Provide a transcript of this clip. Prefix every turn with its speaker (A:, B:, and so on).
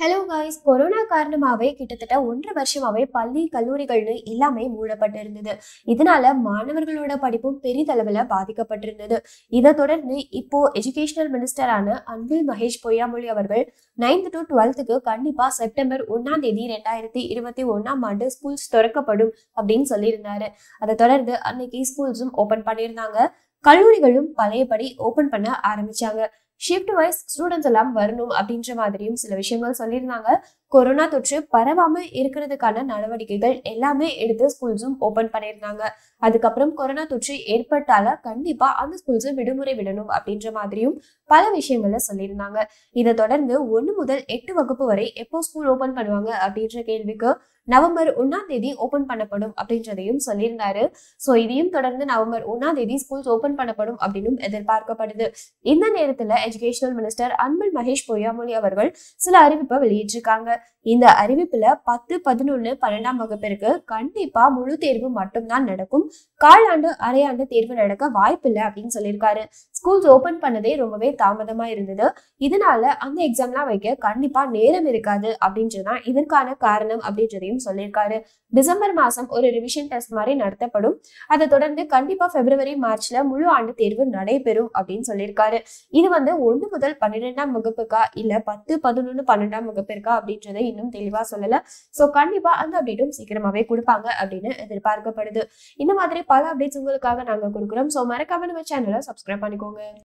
A: hello guys corona காரணமாவே கிட்டத்தட்ட ஒன்றரை வருஷமாவே பள்ளி கல்லூரிகள்னு எல்லாமே மூடப்பட்டு இருந்தது இதனால மாணவர்களோட படிப்பும் பெரிதளவில் பாதிக்கப்பட்டிருந்தது இதை தொடர்ந்து இப்போ எஜுகேஷனல் மினிஸ்டரான அன்பில் மகேஷ் பொய்யாமொழி அவர்கள் நைன்த் டு டுவெல்த்துக்கு கண்டிப்பா செப்டம்பர் ஒன்னாம் தேதி ரெண்டாயிரத்தி இருபத்தி ஒன்னாம் ஆண்டு ஸ்கூல்ஸ் திறக்கப்படும் அப்படின்னு சொல்லியிருந்தாரு அதை தொடர்ந்து அன்னைக்கு ஸ்கூல்ஸும் ஓபன் பண்ணியிருந்தாங்க கல்லூரிகளும் பழையபடி ஓபன் பண்ண ஆரம்பிச்சாங்க ஷிஃப்ட் வைஸ் ஸ்டூடெண்ட்ஸ் எல்லாம் வரணும் அப்படின்ற மாதிரியும் சில விஷயங்கள் சொல்லியிருந்தாங்க கொரோனா தொற்று பரவாம இருக்கிறதுக்கான நடவடிக்கைகள் எல்லாமே எடுத்து ஸ்கூல்ஸும் ஓபன் பண்ணியிருந்தாங்க அதுக்கப்புறம் கொரோனா தொற்று ஏற்பட்டால கண்டிப்பா அந்த ஸ்கூல்ஸ் விடுமுறை விடணும் அப்படின்ற மாதிரியும் பல விஷயங்கள்ல சொல்லியிருந்தாங்க இதை தொடர்ந்து ஒன்று முதல் எட்டு வகுப்பு வரை எப்போ ஸ்கூல் ஓபன் பண்ணுவாங்க அப்படின்ற கேள்விக்கு நவம்பர் ஒன்னாம் தேதி ஓபன் பண்ணப்படும் அப்படின்றதையும் சொல்லியிருந்தாரு ஸோ இதையும் தொடர்ந்து நவம்பர் ஒன்னாம் தேதி ஸ்கூல்ஸ் ஓபன் பண்ணப்படும் அப்படின்னு எதிர்பார்க்கப்படுது இந்த நேரத்துல எஜுகேஷனல் மினிஸ்டர் அன்பில் மகேஷ் பொய்யாமொழி அவர்கள் சில அறிவிப்பை வெளியிட்டிருக்காங்க இந்த அறிவிப்புல பத்து பதினொன்னு பன்னெண்டாம் வகுப்பிற்கு கண்டிப்பா முழு தேர்வு மட்டும்தான் நடக்கும் காலாண்டு அரையாண்டு தேர்வு நடக்க வாய்ப்பில்லை அப்படின்னு சொல்லியிருக்காரு ஸ்கூல்ஸ் ஓபன் பண்ணதே ரொம்பவே தாமதமா இருந்தது இதனால அந்த எக்ஸாம்லாம் வைக்க கண்டிப்பா நேரம் இருக்காது அப்படின்றதுதான் இதற்கான காரணம் அப்படின்றதையும் சொல்லியிருக்காரு டிசம்பர் மாசம் ஒரு ரிவிஷன் டெஸ்ட் மாதிரி நடத்தப்படும் அதை தொடர்ந்து கண்டிப்பா பிப்ரவரி மார்ச்ல முழு ஆண்டு தேர்வு நடைபெறும் அப்படின்னு சொல்லியிருக்காரு இது வந்து ஒன்று முதல் பன்னிரெண்டாம் வகுப்புக்கா இல்ல பத்து பதினொன்று பன்னெண்டாம் வகுப்பிற்கா அப்படின்றத இன்னும் தெளிவா சொல்லல ஸோ கண்டிப்பா அந்த அப்டேட்டும் சீக்கிரமாவே கொடுப்பாங்க அப்படின்னு எதிர்பார்க்கப்படுது இந்த மாதிரி பல அப்டேட்ஸ் உங்களுக்காக நாங்க கொடுக்குறோம் ஸோ மறக்காம நம்ம சேனலை சப்ஸ்கிரைப் பண்ணிக்கோங்க